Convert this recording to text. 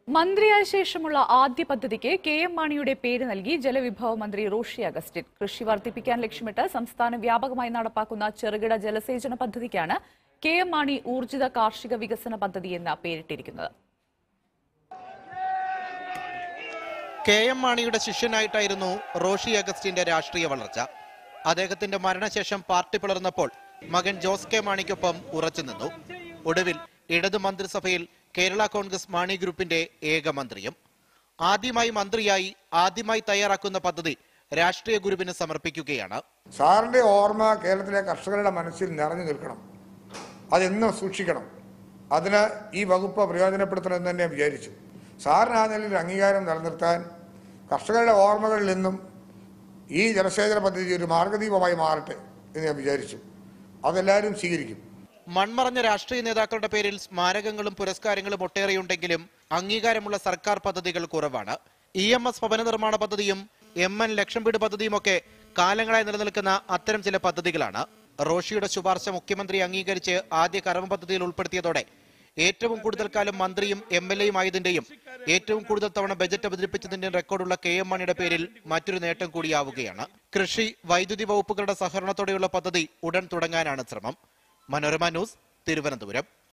മന്ത്രിയായ ശേഷമുള്ള ആദ്യ പദ്ധതിക്ക് കെ എം മാണിയുടെ പേര് നൽകി ജലവിഭവ മന്ത്രി റോഷി അഗസ്റ്റിൻ കൃഷി വർദ്ധിപ്പിക്കാൻ ലക്ഷ്യമിട്ട് സംസ്ഥാന വ്യാപകമായി നടപ്പാക്കുന്ന ചെറുകിട ജലസേചന പദ്ധതിക്കാണ് കെ എം മാണി ഊർജിത കാർഷിക വികസന പദ്ധതി എന്ന പേരിട്ടിരിക്കുന്നത് കെ എം മാണിയുടെ ശിഷ്യനായിട്ടായിരുന്നു റോഷി അഗസ്റ്റിന്റെ രാഷ്ട്രീയ വളർച്ച അദ്ദേഹത്തിന്റെ മരണശേഷം പാർട്ടി പിളർന്നപ്പോൾ മകൻ ജോസ് കെ മാണിക്കൊപ്പം ഉറച്ചുനിന്നു ഒടുവിൽ ഇടതു മന്ത്രിസഭയിൽ കേരള കോൺഗ്രസ് മാണി ഗ്രൂപ്പിന്റെ ഏക മന്ത്രിയും ആദ്യമായി മന്ത്രിയായി ആദ്യമായി തയ്യാറാക്കുന്ന പദ്ധതി രാഷ്ട്രീയ ഗുരുവിന് സമർപ്പിക്കുകയാണ് സാറിന്റെ ഓർമ്മ കേരളത്തിലെ കർഷകരുടെ മനസ്സിൽ നിറഞ്ഞു നിൽക്കണം അതെന്നും സൂക്ഷിക്കണം അതിന് ഈ വകുപ്പ് പ്രയോജനപ്പെടുത്തണമെന്ന് തന്നെ ഞാൻ വിചാരിച്ചു സാറിന് ആ നിലയിൽ ഒരു അംഗീകാരം നിലനിർത്താൻ കർഷകരുടെ ഓർമ്മകളിൽ നിന്നും ഈ ജലസേചന പദ്ധതി ഒരു മാർഗദീപമായി മാറട്ടെ എന്ന് ഞാൻ വിചാരിച്ചു അതെല്ലാവരും സ്വീകരിക്കും മൺമറഞ്ഞ രാഷ്ട്രീയ നേതാക്കളുടെ പേരിൽ സ്മാരകങ്ങളും പുരസ്കാരങ്ങളും ഒട്ടേറെയുണ്ടെങ്കിലും അംഗീകാരമുള്ള സർക്കാർ പദ്ധതികൾ കുറവാണ് ഇ എം എസ് ഭവന നിർമ്മാണ പദ്ധതിയും എം എൻ ലക്ഷം വീട് പദ്ധതിയുമൊക്കെ കാലങ്ങളായി നിലനിൽക്കുന്ന അത്തരം ചില പദ്ധതികളാണ് റോഷിയുടെ ശുപാർശ മുഖ്യമന്ത്രി അംഗീകരിച്ച് ആദ്യ കർമ്മ പദ്ധതിയിൽ ഉൾപ്പെടുത്തിയതോടെ ഏറ്റവും കൂടുതൽ കാലം മന്ത്രിയും എം എൽ എയും ആയതിന്റെയും ഏറ്റവും കൂടുതൽ തവണ ബജറ്റ് അവതരിപ്പിച്ചതിന്റെയും റെക്കോർഡുള്ള കെ എം മണിയുടെ പേരിൽ മറ്റൊരു നേട്ടം കൂടിയാവുകയാണ് കൃഷി വൈദ്യുതി വകുപ്പുകളുടെ സഹകരണത്തോടെയുള്ള പദ്ധതി ഉടൻ തുടങ്ങാനാണ് ശ്രമം മനോരമ ന്യൂസ് തിരുവനന്തപുരം